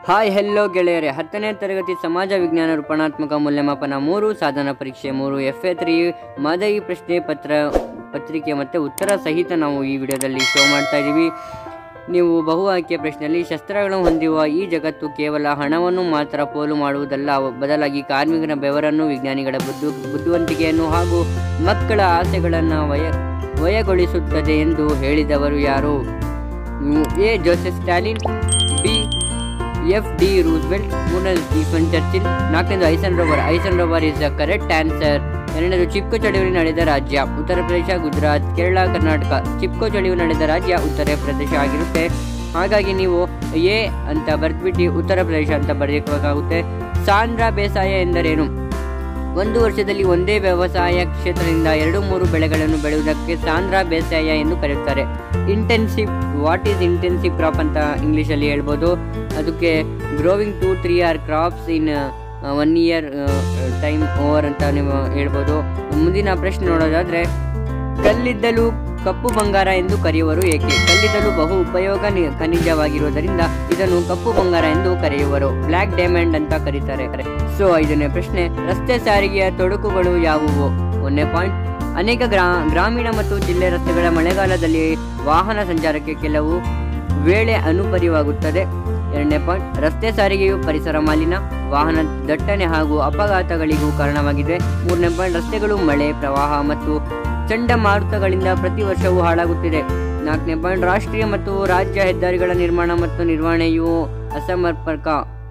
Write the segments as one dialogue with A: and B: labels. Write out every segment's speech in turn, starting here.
A: hi hello ಗೆಳೆಯರೆ ಹತ್ತನೇ ತರಗತಿ ಸಮಾಜ ವಿಜ್ಞಾನ ರೂಪಣಾತ್ಮಕ ಮೌಲ್ಯಮಾಪನ ಮೂರು ಸಾಧನ ಪರೀಕ್ಷೆ ಮೂರು ಎಫ್ ಎ ತ್ರೀ ಮಾದರಿ ಪ್ರಶ್ನೆ ಪತ್ರ ಪತ್ರಿಕೆ ಮತ್ತು ಉತ್ತರ ಸಹಿತ ನಾವು ಈ ವಿಡಿಯೋದಲ್ಲಿ ಶೋ ಮಾಡ್ತಾ ಇದ್ದೀವಿ ನೀವು ಬಹು ಆಯ್ಕೆ ಪ್ರಶ್ನೆಯಲ್ಲಿ ಶಸ್ತ್ರಗಳನ್ನು ಹೊಂದಿರುವ ಈ ಜಗತ್ತು ಕೇವಲ ಹಣವನ್ನು ಮಾತ್ರ ಪೋಲು ಮಾಡುವುದಲ್ಲ ಬದಲಾಗಿ ಕಾರ್ಮಿಕರ ಬೆವರನ್ನು ವಿಜ್ಞಾನಿಗಳ ಬುದ್ಧು ಬುದ್ಧಿವಂತಿಕೆಯನ್ನು ಹಾಗೂ ಮಕ್ಕಳ ಆಸೆಗಳನ್ನು ವಯ ವಯಗೊಳಿಸುತ್ತದೆ ಎಂದು ಹೇಳಿದವರು ಯಾರು hmm, A Joseph Stalin B F D Roosevelt ಮೂರನೇದು ಸ್ಟೀಫನ್ ಚರ್ಚಿಲ್ ನಾಲ್ಕನೇದು Eisenhower Eisenhower is the correct answer ಎರಡನೇದು ಚಿಪ್ಕೋ ಚಳುವಳಿ ನಡೆದ ರಾಜ್ಯ ಉತ್ತರ ಪ್ರದೇಶ ಗುಜರಾತ್ ಕೇರಳ ಕರ್ನಾಟಕ ಚಿಪ್ಕೋ ಚಳುವಳಿ ನಡೆದ ರಾಜ್ಯ ಉತ್ತರ ಪ್ರದೇಶ ಆಗಿರುತ್ತೆ ಹಾಗಾಗಿ ನೀವು ಎ ಅಂತ ಬರ್ದ್ಬಿಟ್ಟು ಉತ್ತರ ಪ್ರದೇಶ ಅಂತ ಬರೆಯಬೇಕಾಗುತ್ತೆ ಸಾಂದ್ರ ಬೇಸಾಯ ಎಂದರೇನು ಒಂದು ವರ್ಷದಲ್ಲಿ ಒಂದೇ ವ್ಯವಸಾಯ ಕ್ಷೇತ್ರದಿಂದ ಎರಡು ಮೂರು ಬೆಳೆಗಳನ್ನು ಬೆಳೆಯುವುದಕ್ಕೆ ಸಾಂದ್ರ ಬೇಸಾಯ ಎಂದು ಕರೆಯುತ್ತಾರೆ intensive what is intensive crop ಅಂತ ಇಂಗ್ಲೀಷಲ್ಲಿ ಹೇಳ್ಬೋದು ಅದಕ್ಕೆ growing two three or crops in one year time over ಅಂತ ನೀವು ಹೇಳ್ಬೋದು ಮುಂದಿನ ಪ್ರಶ್ನೆ ನೋಡೋದಾದ್ರೆ ಕಲ್ಲಿದ್ದಲು ಕಪ್ಪು ಬಂಗಾರ ಎಂದು ಕರೆಯುವರು ಏಕೆ ಕಲ್ಲಿದ್ದಲು ಬಹು ಉಪಯೋಗ ನಿ- ಖನಿಜವಾಗಿರುವುದರಿಂದ ಇದನ್ನು ಕಪ್ಪು ಬಂಗಾರ ಎಂದು ಕರೆಯುವರು ಬ್ಲ್ಯಾಕ್ ಡೈಮಂಡ್ ಅಂತ ಕರೀತಾರೆ ಸೊ ಐದನೇ ಪ್ರಶ್ನೆ ರಸ್ತೆ ಸಾರಿಗೆಯ ತೊಡಕುಗಳು ಯಾವುವು ಒಂದನೇ ಪಾಯಿಂಟ್ ಅನೇಕ ಗ್ರಾ ಗ್ರಾಮೀಣ ಮತ್ತು ಜಿಲ್ಲೆ ರಸ್ತೆಗಳ ಮಳೆಗಾಲದಲ್ಲಿ ವಾಹನ ಸಂಚಾರಕ್ಕೆ ಕೆಲವು ವೇಳೆ ಅನುಪರಿವಾಗುತ್ತದೆ ಎರಡನೇ ಪಾಯಿಂಟ್ ರಸ್ತೆ ಸಾರಿಗೆಯು ಪರಿಸರ ಮಾಲಿನ್ಯ ವಾಹನ ದಟ್ಟಣೆ ಹಾಗೂ ಅಪಘಾತಗಳಿಗೂ ಕಾರಣವಾಗಿದೆ ಮೂರನೇ ಪಾಯಿಂಟ್ ರಸ್ತೆಗಳು ಮಳೆ ಪ್ರವಾಹ ಮತ್ತು ಚಂಡಮಾರುತಗಳಿಂದ ಪ್ರತಿ ವರ್ಷವೂ ಹಾಳಾಗುತ್ತಿದೆ ನಾಲ್ಕನೇ ಪಾಯಿಂಟ್ ರಾಷ್ಟ್ರೀಯ ಮತ್ತು ರಾಜ್ಯ ಹೆದ್ದಾರಿಗಳ ನಿರ್ಮಾಣ ಮತ್ತು ನಿರ್ವಹಣೆಯು ಅಸಮರ್ಪಕ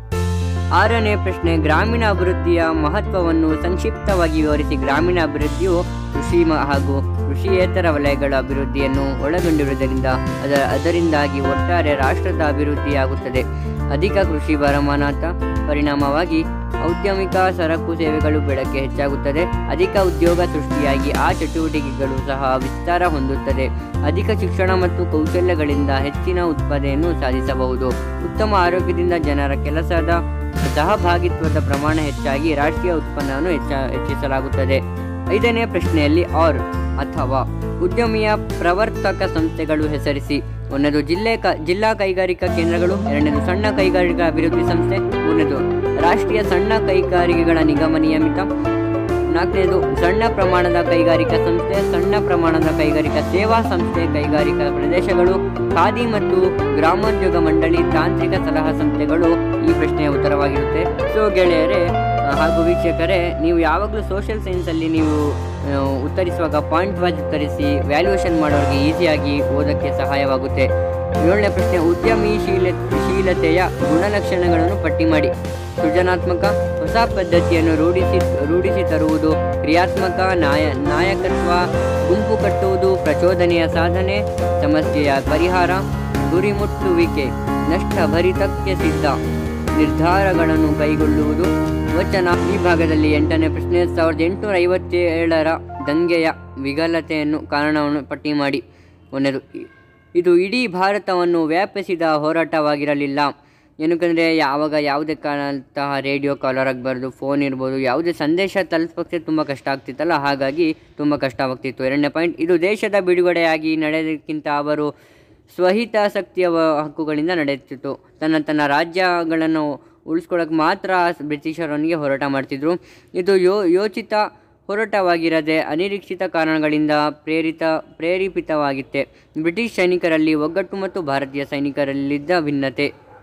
A: ಆರನೇ ಪ್ರಶ್ನೆ ಗ್ರಾಮೀಣ ಅಭಿವೃದ್ಧಿಯ ಮಹತ್ವವನ್ನು ಸಂಕ್ಷಿಪ್ತವಾಗಿ ವಿವರಿಸಿ ಗ್ರಾಮೀಣ ಅಭಿವೃದ್ಧಿಯು ಕೃಷಿ ಮ- ಹಾಗೂ ಕೃಷಿಯೇತರ ವಲಯಗಳ ಅಭಿವೃದ್ಧಿಯನ್ನು ಒಳಗೊಂಡಿರುವುದರಿಂದ ಅದ ಅದರಿಂದಾಗಿ ಒಟ್ಟಾರೆ ರಾಷ್ಟ್ರದ ಅಭಿವೃದ್ಧಿಯಾಗುತ್ತದೆ ಅಧಿಕ ಕೃಷಿ ವರಮಾನದ ಪರಿಣಾಮವಾಗಿ ಔದ್ಯಮಿಕ ಸರಕು ಸೇವೆಗಳು ಬೆಳಕೆ ಹೆಚ್ಚಾಗುತ್ತದೆ ಅಧಿಕ ಉದ್ಯೋಗ ಸೃಷ್ಟಿಯಾಗಿ ಆ ಚಟುವಟಿಕೆಗಳು ಸಹ ವಿಸ್ತಾರ ಹೊಂದುತ್ತದೆ ಅಧಿಕ ಶಿಕ್ಷಣ ಮತ್ತು ಕೌಶಲ್ಯಗಳಿಂದ ಹೆಚ್ಚಿನ ಉತ್ಪಾದನೆಯನ್ನು ಸಾಧಿಸಬಹುದು ಉತ್ತಮ ಆರೋಗ್ಯದಿಂದ ಜನರ ಕೆಲಸದ ಸಹಭಾಗಿತ್ವದ ಪ್ರಮಾಣ ಹೆಚ್ಚಾಗಿ ರಾಷ್ಟ್ರೀಯ ಉತ್ಪನ್ನವನ್ನು ಹೆಚ್ಚ ಹೆಚ್ಚಿಸಲಾಗುತ್ತದೆ ಐದನೇ ಪ್ರಶ್ನೆಯಲ್ಲಿ ಆರ್ ಅಥವಾ ಉದ್ಯಮಿಯ ಪ್ರವರ್ತಕ ಸಂಸ್ಥೆಗಳು ಹೆಸರಿಸಿ ಒಂದನೇದು ಜಿಲ್ಲೆ ಕ ಜಿಲ್ಲಾ ಕೈಗಾರಿಕಾ ಕೇಂದ್ರಗಳು ಎರಡನೇದು ಸಣ್ಣ ಕೈಗಾರಿಕಾ ಅಭಿವೃದ್ಧಿ ಸಂಸ್ಥೆ ಮೂರನೇದು ರಾಷ್ಟ್ರೀಯ ಸಣ್ಣ ಕೈಗಾರಿಕೆಗಳ ನಿಗಮ ನಿಯಮಿತ ನಾಲ್ಕನೇದು ಸಣ್ಣ ಪ್ರಮಾಣದ ಕೈಗಾರಿಕಾ ಸಂಸ್ಥೆ ಸಣ್ಣ ಪ್ರಮಾಣದ ಕೈಗಾರಿಕಾ ಸೇವಾ ಸಂಸ್ಥೆ ಕೈಗಾರಿಕಾ ಪ್ರದೇಶಗಳು ಖಾದಿ ಮತ್ತು ಗ್ರಾಮೋದ್ಯೋಗ ಮಂಡಳಿ ತಾಂತ್ರಿಕ ಸಲಹಾ ಸಂಸ್ಥೆಗಳು ಈ ಪ್ರಶ್ನೆಯ ಉತ್ತರವಾಗಿರುತ್ತೆ ಸೊ ಗೆಳೆಯರೇ ಆ, ಹಾಗೂ ವೀಕ್ಷಕರೇ ನೀವು ಯಾವಾಗಲೂ ಸೋಷಿಯಲ್ ಸೈನ್ಸಲ್ಲಿ ನೀವು ಆ, ಉತ್ತರಿಸುವಾಗ ಪಾಯಿಂಟ್ ವೈಸ್ ಉತ್ತರಿಸಿ ವ್ಯಾಲ್ಯೂಯೇಷನ್ ಮಾಡೋರಿಗೆ ಈಸಿಯಾಗಿ ಓದೋಕ್ಕೆ ಸಹಾಯವಾಗುತ್ತೆ ಏಳನೇ ಪ್ರಶ್ನೆ ಉದ್ಯಮೀಶೀಲ ಶೀಲತೆಯ ಗುಣಲಕ್ಷಣಗಳನ್ನು ಪಟ್ಟಿ ಮಾಡಿ ಸೃಜನಾತ್ಮಕ ಹೊಸ ಪದ್ಧತಿಯನ್ನು ರೂಢಿಸಿ ರೂಢಿಸಿ ತರುವುದು ಕ್ರಿಯಾತ್ಮಕ ನಾಯ ನಾಯಕತ್ವ ಗುಂಪು ಕಟ್ಟುವುದು ಪ್ರಚೋದನೆಯ ಸಾಧನೆ ಸಮಸ್ಯೆಯ ಪರಿಹಾರ ಗುರಿ ಮುಟ್ಟುವಿಕೆ ನಷ್ಟಭರಿತಕ್ಕೆ ಸಿದ್ಧ ನಿರ್ಧಾರಗಳನ್ನು ಕೈಗೊಳ್ಳುವುದು ವಚನ ಈ ಭಾಗದಲ್ಲಿ ಎಂಟನೇ ಪ್ರಶ್ನೆ ಸಾವಿರದ ಎಂಟುನೂರ ಐವತ್ತೇಳರ ದಂಗೆಯ ವಿಗಲತೆಯನ್ನು ಕಾರಣವನ್ನು ಪಟ್ಟಿ ಮಾಡಿ ಒಂದನೇದು ಇದು ಇಡೀ ಭಾರತವನ್ನು ವ್ಯಾಪಿಸಿದ ಹೋರಾಟವಾಗಿರಲಿಲ್ಲ ಏನಕ್ಕಂದರೆ ಯಾವಾಗ ಯಾವುದೇ ಕಾರಣಂತಹ ರೇಡಿಯೋ ಕಾಲರ್ ಆಗಬಾರ್ದು ಫೋನ್ ಇರ್ಬೋದು ಯಾವುದೇ ಸಂದೇಶ ತಲುಪೋಕ್ಕೆ ತುಂಬ ಕಷ್ಟ ಆಗ್ತಿತ್ತಲ್ಲ ಹಾಗಾಗಿ ತುಂಬ ಕಷ್ಟವಾಗ್ತಿತ್ತು ಎರಡನೇ ಪಾಯಿಂಟ್ ಇದು ದೇಶದ ಬಿಡುಗಡೆಯಾಗಿ ನಡೆಯೋದಕ್ಕಿಂತ ಅವರು ಸ್ವಹಿತಾಸಕ್ತಿಯ ವ- ಹಕ್ಕುಗಳಿಂದ ನಡೆಯುತ್ತಿತ್ತು ತನ್ನ ತನ್ನ ರಾಜ್ಯಗಳನ್ನು ಉಳಿಸ್ಕೊಳ್ಳೋಕೆ ಮಾತ್ರ ಬ್ರಿಟಿಷರೊಂದಿಗೆ ಹೋರಾಟ ಮಾಡ್ತಿದ್ರು ಇದು ಯೋ ಯೋಚಿತ ಹೋರಾಟವಾಗಿರದೆ ಅನಿರೀಕ್ಷಿತ ಕಾರಣಗಳಿಂದ ಪ್ರೇರಿತ ಪ್ರೇರೇಪಿತವಾಗಿತ್ತೆ ಬ್ರಿಟಿಷ್ ಸೈನಿಕರಲ್ಲಿ ಒಗ್ಗಟ್ಟು ಮತ್ತು ಭಾರತೀಯ ಸೈನಿಕರಲ್ಲಿದ್ದ ಭಿನ್ನತೆ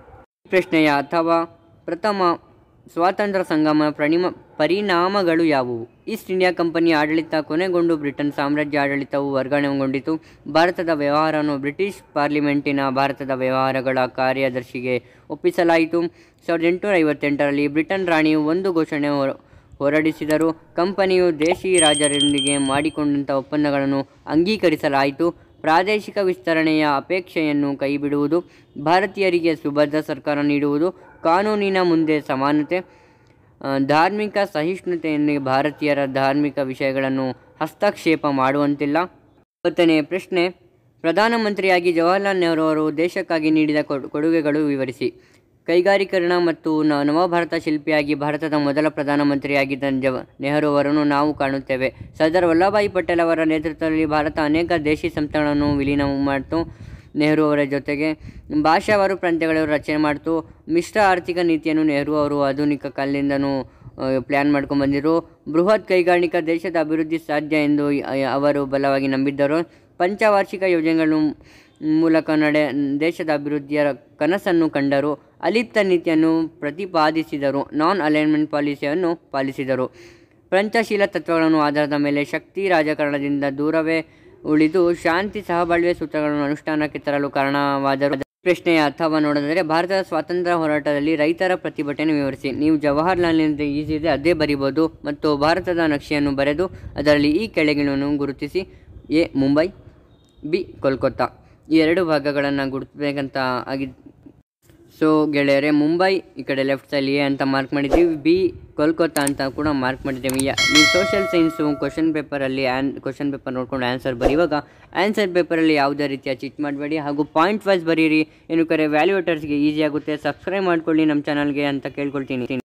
A: ಈ ಪ್ರಶ್ನೆಯ ಅಥವಾ ಪ್ರಥಮ ಸ್ವಾತಂತ್ರ್ಯ ಸಂಗಮ ಪ್ರಣಿಮ ಪರಿಣಾಮಗಳು ಯಾವುವು ಈಸ್ಟ್ ಇಂಡಿಯಾ ಕಂಪನಿಯ ಆಡಳಿತ ಕೊನೆಗೊಂಡು ಬ್ರಿಟನ್ ಸಾಮ್ರಾಜ್ಯ ಆಡಳಿತವು ವರ್ಗಾವಣೆಗೊಂಡಿತು ಭಾರತದ ವ್ಯವಹಾರವನ್ನು ಬ್ರಿಟಿಷ್ ಪಾರ್ಲಿಮೆಂಟಿನ ಭಾರತದ ವ್ಯವಹಾರಗಳ ಕಾರ್ಯದರ್ಶಿಗೆ ಒಪ್ಪಿಸಲಾಯಿತು ಸಾವಿರದ ಎಂಟುನೂರ ಐವತ್ತೆಂಟರಲ್ಲಿ ಬ್ರಿಟನ್ ರಾಣಿಯು ಒಂದು ಘೋಷಣೆ ಹೊರ- ಹೊರಡಿಸಿದರು ಕಂಪನಿಯು ದೇಶಿ ರಾಜರೊಂದಿಗೆ ಮಾಡಿಕೊಂಡಂಥ ಒಪ್ಪಂದಗಳನ್ನು ಅಂಗೀಕರಿಸಲಾಯಿತು ಪ್ರಾದೇಶಿಕ ವಿಸ್ತರಣೆಯ ಅಪೇಕ್ಷೆಯನ್ನು ಕೈಬಿಡುವುದು ಭಾರತೀಯರಿಗೆ ಸುಭದ್ರ ಸರ್ಕಾರ ನೀಡುವುದು ಕಾನೂನಿನ ಮುಂದೆ ಸಮಾನತೆ ಆ, ಧಾರ್ಮಿಕ ಸಹಿಷ್ಣುತೆಯೊಂದಿಗೆ ಭಾರತೀಯರ ಧಾರ್ಮಿಕ ವಿಷಯಗಳನ್ನು ಹಸ್ತಕ್ಷೇಪ ಮಾಡುವಂತಿಲ್ಲ ಇಪ್ಪತ್ತನೇ ಪ್ರಶ್ನೆ ಪ್ರಧಾನಮಂತ್ರಿಯಾಗಿ ಜವಾಹರ್ಲಾಲ್ ನೆಹರು ಅವರು ದೇಶಕ್ಕಾಗಿ ನೀಡಿದ ಕೊಡು- ಕೊಡುಗೆಗಳು ವಿವರಿಸಿ ಕೈಗಾರೀಕರಣ ಮತ್ತು ನ- ನವಭಾರತ ಶಿಲ್ಪಿಯಾಗಿ ಭಾರತದ ಮೊದಲ ಪ್ರಧಾನಮಂತ್ರಿಯಾಗಿದ್ದ ಜವ ನೆಹರು ಅವರನ್ನು ನಾವು ಕಾಣುತ್ತೇವೆ ಸರ್ದಾರ್ ವಲ್ಲಭಾಯಿ ಪಟೇಲ್ ಅವರ ನೇತೃತ್ವದಲ್ಲಿ ಭಾರತ ಅನೇಕ ದೇಶಿ ಸಂಸ್ಥೆಗಳನ್ನು ವಿಲೀನ ಮಾಡಿತು ನೆಹರು ಅವರ ಜೊತೆಗೆ ಭಾಷಾವಾರು ಪ್ರಾಂತ್ಯಗಳನ್ನು ರಚನೆ ಮಾಡ್ತು ಮಿಶ್ರ ಆರ್ಥಿಕ ನೀತಿಯನ್ನು ನೆಹರು ಅವರು ಆಧುನಿಕ ಕಾಲದಿಂದನೂ ಪ್ಲ್ಯಾನ್ ಮಾಡ್ಕೊಂಡು ಬಂದಿರು ಬೃಹತ್ ಕೈಗಾರಿಕಾ ದೇಶದ ಅಭಿವೃದ್ಧಿ ಸಾಧ್ಯ ಎಂದು ಅ- ಅವರು ಬಲವಾಗಿ ನಂಬಿದ್ದರು ಪಂಚವಾರ್ಷಿಕ ಯೋಜನೆಗಳು ಮೂಲಕ ನಡೆ ದೇಶದ ಅಭಿವೃದ್ಧಿಯ ಕನಸನ್ನು ಕಂಡರು ಅಲಿಪ್ತ ನೀತಿಯನ್ನು ಪ್ರತಿಪಾದಿಸಿದರು ನಾನ್ ಅಲೈನ್ಮೆಂಟ್ ಪಾಲಿಸಿಯನ್ನು ಪಾಲಿಸಿದರು ಪಂಚಶೀಲ ತತ್ವಗಳನ್ನು ಆಧಾರದ ಮೇಲೆ ಶಕ್ತಿ ರಾಜಕಾರಣದಿಂದ ದೂರವೇ ಉಳಿದು ಶಾಂತಿ ಸಹಬಾಳ್ವೆ ಸೂತ್ರಗಳನ್ನು ಅನುಷ್ಠಾನಕ್ಕೆ ತರಲು ಕಾರಣವಾದರು ಪ್ರಶ್ನೆಯ ಅರ್ಥವ ನೋಡಿದರೆ ಭಾರತದ ಸ್ವಾತಂತ್ರ್ಯ ಹೋರಾಟದಲ್ಲಿ ರೈತರ ಪ್ರತಿಭಟನೆ ವಿವರಿಸಿ ನೀವು ಜವಾಹರ್ಲಾಲ್ನಿಂದ ಈಸಿ ಇದೆ ಅದೇ ಬರಿಬೋದು ಮತ್ತು ಭಾರತದ ನಕ್ಷೆಯನ್ನು ಬರೆದು ಅದರಲ್ಲಿ ಈ ಕೆಳಗಿನವನ್ನು ಗುರುತಿಸಿ ಎ ಮುಂಬೈ ಬಿ ಕೋಲ್ಕತ್ತಾ ಈ ಎರಡು ಭಾಗಗಳನ್ನು ಗುರುತಿಸಬೇಕಂತ ಆಗಿ ಸೊ ಗೆಳೆಯರೆ ಮುಂಬೈ ಈ ಕಡೆ ಲೆಫ್ಟ್ ಸೈಡ್ ಎ ಅಂತ ಮಾರ್ಕ್ ಮಾಡಿದ್ದೀವಿ ಬಿ ಕೋಲ್ಕತ್ತಾ ಅಂತ ಕೂಡ ಮಾರ್ಕ್ ಮಾಡಿದ್ದೀವಿ ಯಾ ನೀವು ಸೋಷಿಯಲ್ ಸೈನ್ಸು ಕ್ವಶನ್ ಪೇಪರಲ್ಲಿ ಆ್ಯನ್ ಕ್ವಶನ್ ಪೇಪರ್ ನೋಡ್ಕೊಂಡು ಆನ್ಸರ್ ಬರೆಯುವಾಗ ಆನ್ಸರ್ ಪೇಪರಲ್ಲಿ ಯಾವುದೇ ರೀತಿಯ ಚಿಟ್ ಮಾಡಬೇಡಿ ಹಾಗೂ ಪಾಯಿಂಟ್ ವೈಸ್ ಬರೀರಿ ಏನು ಕರೆ ವ್ಯಾಲ್ಯೂಟರ್ಸ್ಗೆ ಈಸಿ ಆಗುತ್ತೆ ಸಬ್ಸ್ಕ್ರೈಬ್ ಮಾಡ್ಕೊಳ್ಳಿ ನಮ್ಮ ಚಾನಲ್ಗೆ ಅಂತ ಕೇಳ್ಕೊಳ್ತೀನಿ